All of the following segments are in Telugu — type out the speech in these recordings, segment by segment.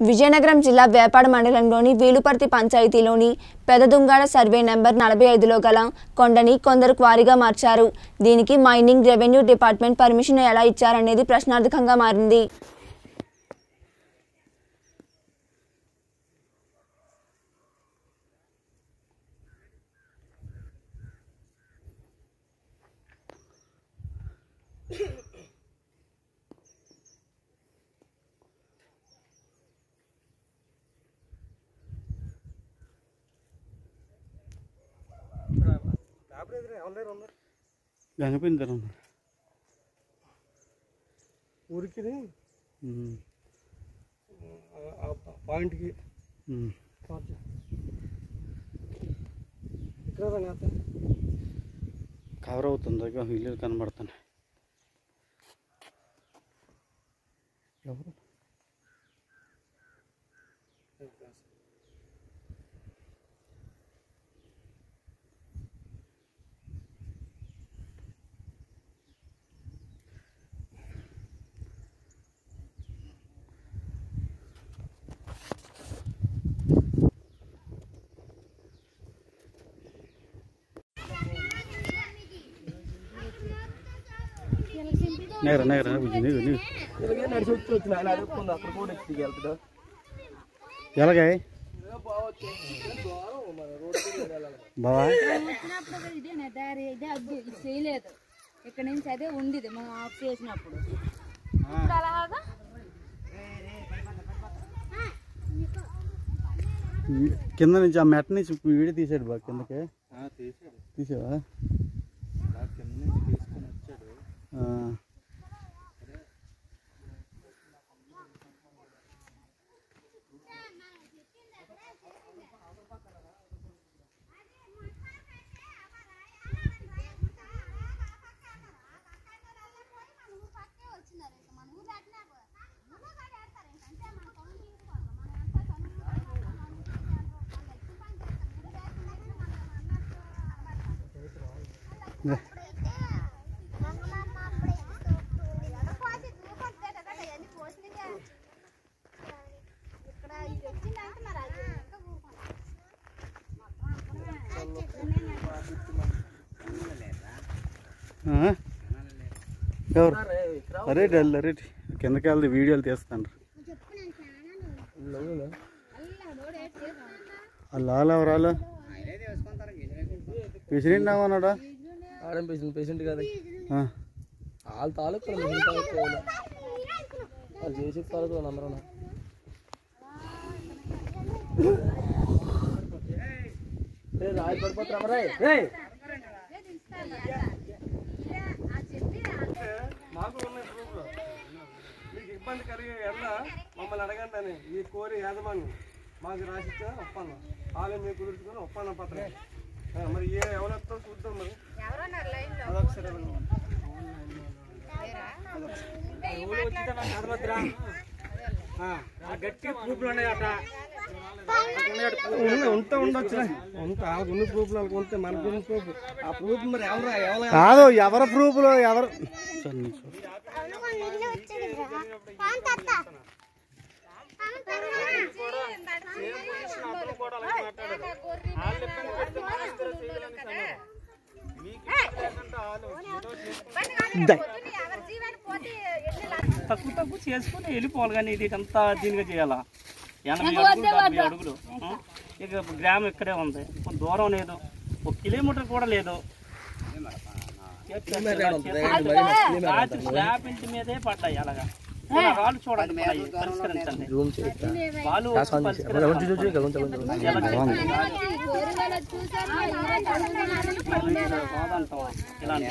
విజయనగరం జిల్లా వేపాడ మండలంలోని వీలుపర్తి పంచాయతీలోని పెదదుంగాడ సర్వే నెంబర్ నలభై ఐదులో గల కొండని కొందరు క్వారీగా మార్చారు దీనికి మైనింగ్ రెవెన్యూ డిపార్ట్మెంట్ పర్మిషన్ ఎలా ఇచ్చారనేది ప్రశ్నార్థకంగా మారింది చనిపోయింది తను ఊరికి పాయింట్కి ఇక్కడ రంగా కవర్ అవుతుంది ఇక ఇల్లు కనబడుతున్నాయి ఎవరు నేర నేర బుజ్జి నీవు నీవు ఇలాగే నడిచి వచ్చి వచ్చిన ఆయన అడుగుతుంది అక్కడ కూడా ఎక్కి వెళ్తాడు ఎలాగే బావా వచ్చినప్పుడు ఇదే నా దారి ఇదే అద్దు ఇది చేయలేదు ఇక్కడ నుంచి అదే ఉంది మనం ఆఫ్ చేసినప్పుడు ఇప్పుడు అలాగా కింద నుంచి ఆ మెట్ట నుంచి వీడి తీసాడు బా కిందకి తీసావా ఆ. ఆ? ఎవరు అరే డల్ అరే కిందకి వెళ్తే వీడియోలు తీస్తాను వాళ్ళు ఎవరాలు పేషెంట్ అన్నాడా ఆడేం పేషెంట్ పేషెంట్ కదా ఆ. వాళ్ళ తాలూకు మిషన్ తాలూకు వాళ్ళు వాళ్ళు చేసే తాలూకు వాళ్ళు అందరూ రాయి పడిపోతారా రే రే మాకు ఉన్నాయి ప్రూఫ్లు మీకు ఇబ్బంది కలిగే ఎల్ల మమ్మల్ని అడగండి అని ఈ కోరి యాజమాన్యం మాకు రాసిచ్చా ఒప్పందం వాళ్ళే మీకు కుదుర్చుకొని ఒప్పందం పత్రం ఆ, మరి ఏ ఎవరెత్తో చూద్దాం మరి అదొకసారి అడగండి. ఉన్నాయి, ఉంటే ఉండొచ్చు ఉంటే ఆ ఉన్న ప్రూఫ్లు వాళ్ళకి ఉంటే మనకు ఉన్న ప్రూఫ్ ఆ ప్రూఫ్ మరి ఎవరు ఎవరు కాదు ఎవరి ప్రూఫ్లో ఎవరు సరే, నీ చూడు. దా. తక్కువ తక్కువ చేసుకుని వెళ్ళిపోవాలి కానీ ఇది అంతా దీనిగా చేయాలా ఎనభై అడుగులు డెబ్బై అడుగులు ఆ? ఇక గ్రామం ఇక్కడే ఉంది కొంత దూరం లేదు ఒక కిలోమీటర్ కూడా లేదు రాత్రి స్లాబ్ ఇంటి మీదే పడ్డాయి అలాగా ఇలా రాళ్ళు చూడండి పడ్డాయి. పరిష్కరించండి వాళ్ళు పరిష్కరించాలి. కూరగాయలు చూసారు కాదంటావా? ఇలాంటి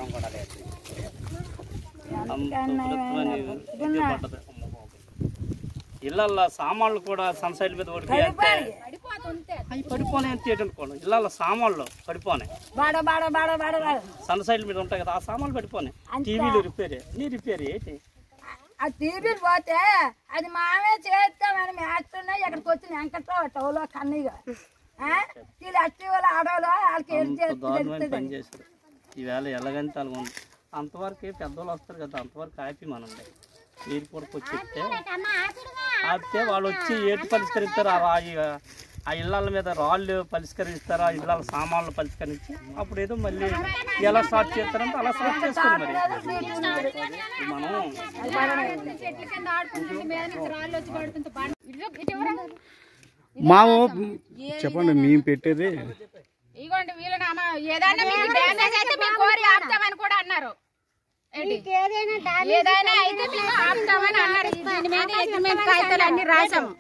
అంత ఉధృతమైన ఇదే పడ్డది. అమ్మ బాబోయ్. ఇళ్ళల్లో సామాన్లు కూడా సన్సైడ్ మీద ఓడిపోయి అవి పడిపోనాయి అని అనుకోండి ఇళ్ళల్లో సామాన్లు పడిపోనాయి బాడ బాడ బాడ బాడ బాడ సన్ సైడ్ మీద ఉంటాయి కదా ఆ సామాన్లు పడిపోనాయి టీవీలు రిపేర్ నీ రిపేర్ ఏంటి ఆ టీవీ పోతే అది మామే చేస్తామని మేస్తున్నాయి ఇక్కడికి వచ్చిన వెంకట్రావు టౌలో కన్నయ్య వీళ్ళు అచ్చి వాళ్ళు ఆడవాళ్ళు వాళ్ళకి ఏం అంత దారుణమైన పని చేశారు ఈవేళ ఎలాగంటే అలాగ ఉంది అంతవరకు పెద్దవాళ్ళు వస్తారు కదా అంతవరకు ఆపి మనండి మీరు కూడా వచ్చి చెప్తే ఆపితే వాళ్ళు వచ్చి ఏటి పరిష్కరిస్తారు ఆ రాయి ఆ ఇళ్ళ మీద రాళ్ళు పరిష్కరిస్తారు ఆ ఇళ్ళ సామాన్లు పరిష్కరించి అప్పుడు ఏదో మళ్ళీ ఎలా స్టార్ట్ చేస్తారంటే అలా స్టార్ట్ చేసుకోండి మరి మనం మాము చెప్పండి మేము పెట్టేది ఇగోండి వీళ్ళని అమ్మ ఏదైనా మీకు డ్యామేజ్ అయితే మేము కోరి ఆపుతామని కూడా అన్నారు ఏంటి? ఏదైనా అయితే మేము ఆపుతామని అన్నారు దీని మీద అగ్రిమెంట్ కాగితాలు అన్ని రాసాము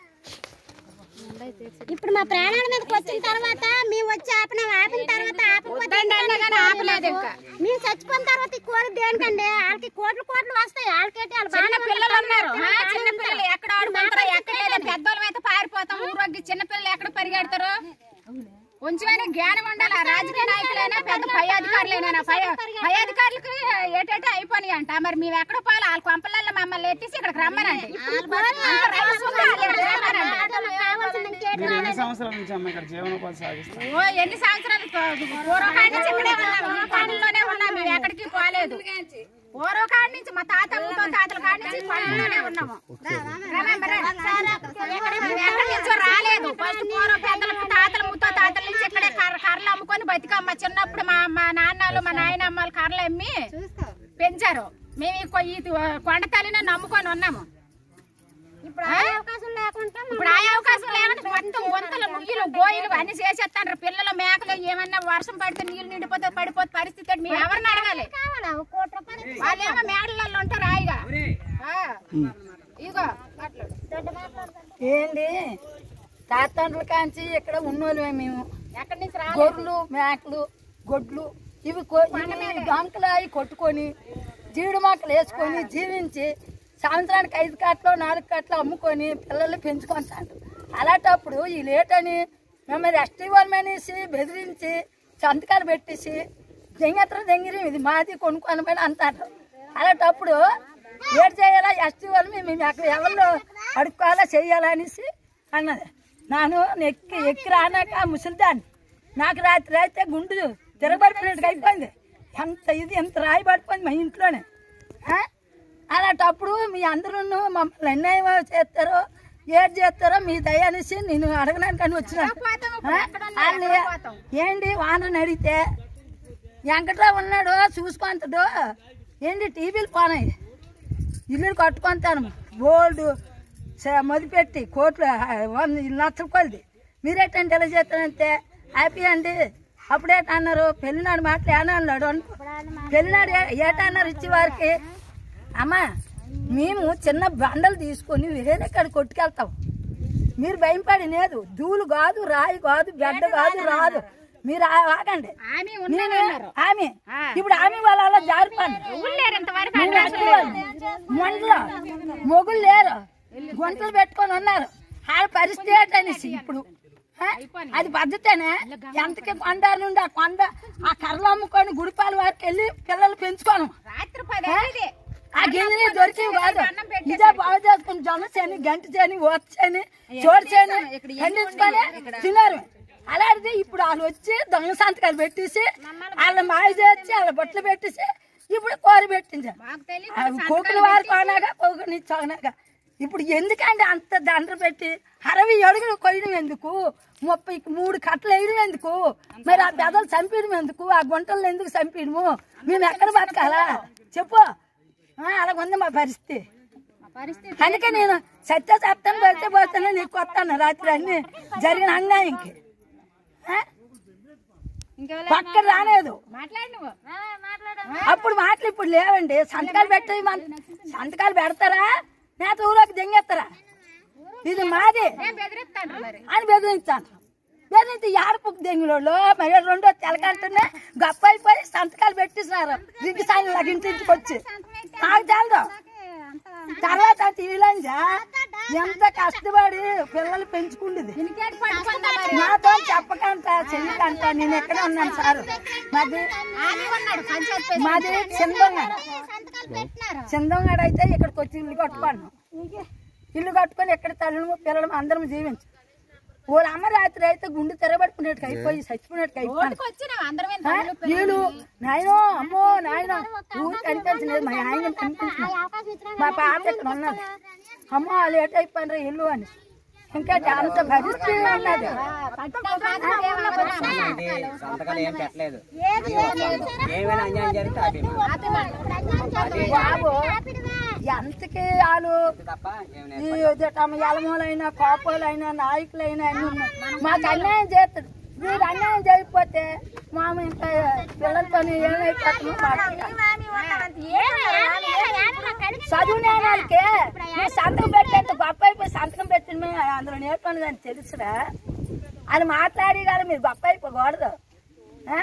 ఇప్పుడు మా ప్రాణాల మీదకి వచ్చిన తర్వాత మేము వచ్చి ఆపినాం ఆపిన తర్వాత ఆపకపోతే వద్దండి అన్నా కానీ ఆపలేదు ఇంకా మేము చచ్చిపోయిన తర్వాత ఈ కోరి దేనికండి వాళ్ళకి కోట్లు కోట్లు వస్తాయి వాళ్ళకేంటి వాళ్ళు చిన్న బాగానే పిల్లలు ఉన్నారు ఆ, చిన్న పిల్లలు ఎక్కడ ఆడుకుంటారో ఎక్కడ లేదా పెద్దోళ్ళం అయితే పారిపోతాం ఊరోగి చిన్న పిల్లలు ఎక్కడ పరిగెడతారు కొంచెమైనా జ్ఞానం ఉండాలి ఆ రాజకీయ నాయకులైనా పెద్ద పై అధికారులైనా పై పై అధికారులకు ఏటేటో అయిపోయినాయి అంట మరి మేము ఎక్కడ పోవాలి వాళ్ళ కొంపలలో మమ్మల్ని ఎత్తేసి ఇక్కడికి రమ్మనండి అంత రైస్ ఉంది, వాళ్ళు ఇక్కడికి రమ్మనండి. మీరు ఎన్ని సంవత్సరాల నుంచి అమ్మ ఇక్కడ జీవనోపాధి సాగిస్తారు ఓ ఎన్ని సంవత్సరాలు పూర్వకాడి నుంచి ఇక్కడే ఉన్నాము ఈ పనుల్లోనే ఉన్నాము మేము ఎక్కడికి పోలేదు పూర్వకాడి నుంచి మా తాత ముత్తో తాతల కాడి నుంచి ఈ పనుల్లోనే ఉన్నాము Remember? మేము ఎక్కడి నుంచో రాలేదు ఫస్ట్ పూర్వ పెద్దల తాతల ముత్తో తాతల నుంచి ఇక్కడే కర్ర కర్రలు అమ్ముకొని బతికమ్మ చిన్నప్పుడు మా మా నాన్నలు మా నాయనమ్మలు కర్రలు అమ్మి పెంచారు మేము ఈ కొ- ఈ కొండ తల్లిని నమ్ముకొని ఉన్నాము ఇప్పుడు ఆ అవకాశం లేకుండా ఇప్పుడు ఆ అవకాశం లేకుండా మొత్తం గొంతులు ముయ్యలు గోయిలు అన్ని చేసేస్తాను పిల్లలు మేకలు ఏమన్నా వర్షం పడితే నీళ్ళు నిండిపోతే పడిపోతే పరిస్థితి ఏంటి? మేము ఎవరిని అడగాలి కావాలా ఒక కోటి రూపాయలు వాళ్ళేమో మేడలలో ఉంటారు హాయిగా ఆ. ఇగో మాట్లాడు ఏంది తాతండ్రుల కాంచి ఇక్కడ ఉన్నోళ్ళమే మేము ఎక్కడి నుంచి రా గొర్రెలు మేకలు గొడ్లు ఇవి గంకలు అవి కొట్టుకొని జీడి మొక్కలు వేసుకొని జీవించి సంవత్సరానికి ఐదు కట్టలు నాలుగు కట్టలు అమ్ముకొని పిల్లలు పెంచుకుంటారు అలాంటప్పుడు ఈ లేటని మిమ్మల్ని ఎస్టీ వాళ్ళమనేసి బెదిరించి సంతకాలు పెట్టేసి దెంగత్ర దెంగిరి ఇది మాది కొనుక్కోనమని అంటారు అలాంటప్పుడు ఏడు చేయాలా ఎస్టీ వాళ్ళు మేము అక్కడ ఎవరు అడుక్కోవాలా చేయాలా అనేసి అన్నది నాను ఎక్కి ఎక్కి రానాక ముసలిదాన్ని నాకు రాత్రి అయితే గుండు తిరగబడిపోయినట్టు అయిపోయింది ఎంత ఇది ఎంత రాయి పడిపోయింది మా ఇంట్లోనే ఆ? అలాంటప్పుడు మీ అందరూ మమ్మల్ని అన్యాయం చేస్తారో ఏడు చేస్తారో మీ దయ అనేసి నేను అడగడానికి అని వచ్చిన ఏంటి వానని అడిగితే వెంకట్రావు ఉన్నాడు చూసుకుంటాడు ఏంటి టీవీలు పోనాయి ఇల్లు కట్టుకుంటాను గోల్డ్ మొదలుపెట్టి కోట్లు ఆ, వంద లక్షల కొలది మీరేటంటే ఎలా చేస్తానంటే హ్యాపీ అండి అప్పుడేట అన్నారు పెళ్ళినాడు మాటలు ఏనా అన్నాడు అనుకో పెళ్ళినాడు ఏ- ఏటన్నారు ఇచ్చి వారికి అమ్మా మేము చిన్న బండలు తీసుకొని వేరే కాడ కొట్టుకెళ్తాం మీరు భయపడి లేదు ధూళి కాదు రాయి కాదు గడ్డ కాదు రాదు మీరు ఆ- ఆగండి ఆమె నేను ఆమె ఇప్పుడు ఆమె వాళ్ళ అలా జారిపోండి ఉన్నారు ఇంతవరకు నేను అట్టుకోవాలి. మొండలో మొగులు లేరు గుంటలు పెట్టుకొని ఉన్నారు వాళ్ళ పరిస్థితి ఏంటనేసి ఇప్పుడు ఆ? అది పద్ధతేనే ఎంతకి కొండ నుండి ఆ కొండ ఆ కర్రలు అమ్ముకొని గుడిపాల వారికి వెళ్ళి పిల్లలు పెంచుకోను రాత్రి పది ఆ? అయింది. ఆ గింజలు దొరికేవి కాదు ఇదే బాగు చేసుకుని జొన్న చేని గంట చేని ఓత చేని చోటు చేని పండించుకొని తిన్నారు అలాంటిది ఇప్పుడు వాళ్ళు వచ్చి దొంగ సంతకాలు పెట్టేసి వాళ్ళ మాయ చేసి వాళ్ళ బొట్లు పెట్టేసి ఇప్పుడు కూర పెట్టించారు మాకు తెలియదు అవి కోకులు వారు కొనగా కోకుని చోనగా ఇప్పుడు ఎందుకండి అంత దండ్ర పెట్టి అరవై అడుగులు కొయ్యడం ఎందుకు ముప్పై మూడు కట్టలు వేయడం ఎందుకు మరి ఆ పెదలు చంపేయడం ఎందుకు ఆ గుంటలను ఎందుకు చంపేయడము మేము ఎక్కడ బతకాలా చెప్పు ఆ, అలాగుంది మా పరిస్థితి పరిస్థితి అందుకే నేను సత్య చెప్తాను పడితే పోతాను నీకు కొత్తాను రాత్రి అన్ని జరిగిన అన్యాయంకి ఆ? పక్కన రాలేదు మాట్లాడు నువ్వు అప్పుడు మాటలు ఇప్పుడు లేవండి సంతకాలు పెట్టే సంతకాలు పెడతారా నేత ఊరోకి దెంగేస్తారా ఇది మాది నేను బెదిరిస్తాను మరి అని బెదిరించాను బెదిరించి ఏడపు దెంగులోళ్ళు మరి రెండో తెలకంటేనే గప్ప అయిపోయి సంతకాలు పెట్టిస్తున్నారు దిగ్గు సాయం లాగా ఇంటింటికి వచ్చి నాకు తెలదు తర్వాత టీవీలోంజా ఎంత కష్టపడి పిల్లలు పెంచుకుండేది ఇంకేటి పట్టుకుందా మరి నాతో చెప్పకంట చెయ్యకంట నేను ఎక్కడ ఉన్నాను సార్ మాది ఆమె ఉన్నాడు పంచాయతీ మాది చిందంగాడ సంతకాలు పెట్టినారు చిందంగాడ అయితే ఇక్కడికి వచ్చి ఇల్లు కట్టుకున్నాం ఇల్లు కట్టుకొని ఎక్కడ తల్లిము పిల్లలు అందరం జీవించు వాళ్ళ అమ్మ రాత్రి అయితే గుండె తెరబడుకునేట్టు అయిపోయి చచ్చిపోయినట్టు అయిపోయి వచ్చినాం అందరం ఆ? వీళ్ళు నాయనో అమ్మో నాయన ఊరు కనిపించలేదు మా ఆయన కనిపించలేదు మా పాప ఇక్కడ ఉన్నది అమ్మో లేట్ అయిపోయినరా ఇల్లు అని ఇంకా అంత పరిస్థితి ఉన్నది ఇది సంతకాలు ఏం పెట్టలేదు ఏమైనా అన్యాయం జరిగితే ఆపేయమా. బాబు ఎంతకి వాళ్ళు తప్ప ఏం లేదు. ఈ ఇదటమ్మ ఎలమూలైనా కోపలైనా నాయకులైనా అన్ని ఉన్నాయి. మాకు అన్యాయం చేస్తాడు మీరు అన్యాయం చేయకపోతే మామ ఇంకా పిల్లలతో ఏమైపోతుందో మాకు చదువు లేని వాళ్ళకి మీరు సంతకం పెట్టేంత గొప్ప అయిపోయి సంతకం పెట్టిన మేము అందులో నేర్చుకుని అని తెలుసురా అని మాట్లాడి కానీ మీరు గొప్ప అయిపోకూడదు ఆ?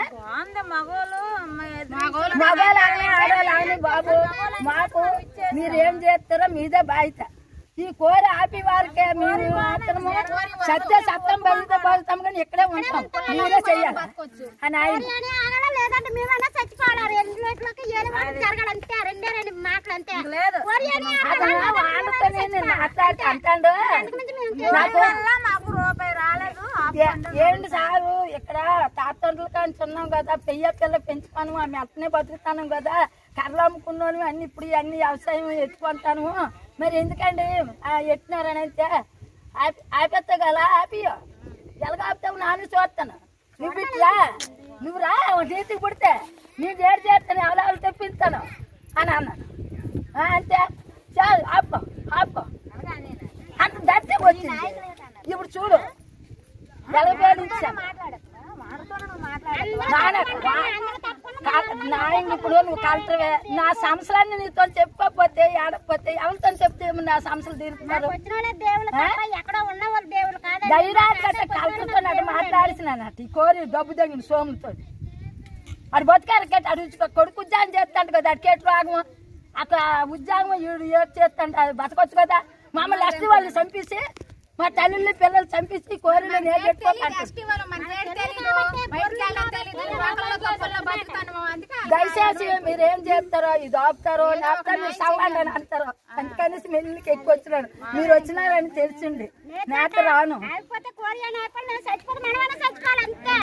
మగవాళ్ళు అని ఆడవాళ్ళు అని బాబు మాకు మీరు ఏం చేస్తారో మీదే బాధ్యత ఈ కోరి ఆపి వారికే మీరు మాత్రము సత్య సత్యం బలితే బలుతాం కానీ ఇక్కడే ఉంటాం మీరే చెయ్యాలి అని ఆయన లేదంటే మేమైనా చచ్చిపోవాలి రెండు రోజులకి ఏడు వరకు జరగాలి అంతే రెండే రెండు మాటలు అంతే లేదు అతను వాళ్ళతో నేను మాట్లాడి అంటాడు నాకు మాకు రూపాయి రాలేదు ఏ- ఏంటి సారు ఇక్కడ తాతండ్రులు కానీ చిన్నాం కదా పెయ్య పిల్ల పెంచుతాను ఆమె అట్నే బతుకుతాను కదా కర్రలు అమ్ముకున్నాను అన్ని ఇప్పుడు అన్ని వ్యవసాయం ఎత్తుకుంటాను మరి ఎందుకండి ఆ, ఎట్టినారని అయితే ఆపి ఆపేస్తా కదా ఆపియో ఎలాగ ఆపుతావు నాన్న చూస్తాను నువ్వు ఇట్లా నువ్వు రా నీతికి పుడితే నీ ఏడు చేస్తాను ఎవరెవరు తెప్పిస్తాను అని అన్నాను ఆ, అంతే చాలు ఆపో ఆపో అంత దత్తే వచ్చింది ఇప్పుడు చూడు నలభై ఏళ్ళు ఇచ్చాను నాయన ఇప్పుడు నువ్వు కలెక్టర్వే నా సంవత్సరాన్ని నీతో చెప్పుకోకపోతే ఆడకపోతే ఎవరితో చెప్తే నా సంవత్సరాలు తీరుతున్నారు వచ్చిన వాళ్ళే దేవుళ్ళు తప్ప ఎక్కడో ఉన్న వాళ్ళు దేవుళ్ళు కాదు ధైర్యాన్ని కట్ట కలెక్టర్తో నన్ను మాట్లాడిసినానట ఈ కోరి డబ్బు తగిన సోముతో అటు బతికారకెట్ అటు ఉచ్చుకో కొడుకు ఉద్యోగం చేస్తాడు కదా అటుకెట్ రాగము అక్కడ ఉద్యోగం ఈడు ఏడు చేస్తాడు అది బతకొచ్చు కదా మమ్మల్ని ఎస్టీ వాళ్ళు చంపేసి మా తల్లి పిల్లలు చంపేసి కోరిలో నేను పెట్టుకోకంటారు దయచేసి మీరు ఏం చేస్తారో ఇది ఆపుతారో లేకపోతే మీరు సవ్వండి అని అంటారు అందుకని మెల్లికి ఎక్కువ వచ్చినాడు మీరు వచ్చినారని తెలిసిండి నేత రాను అయిపోతే కోరి అని అయిపోయి నేను చచ్చిపోతే మనమైనా చచ్చిపోవాలి అంతే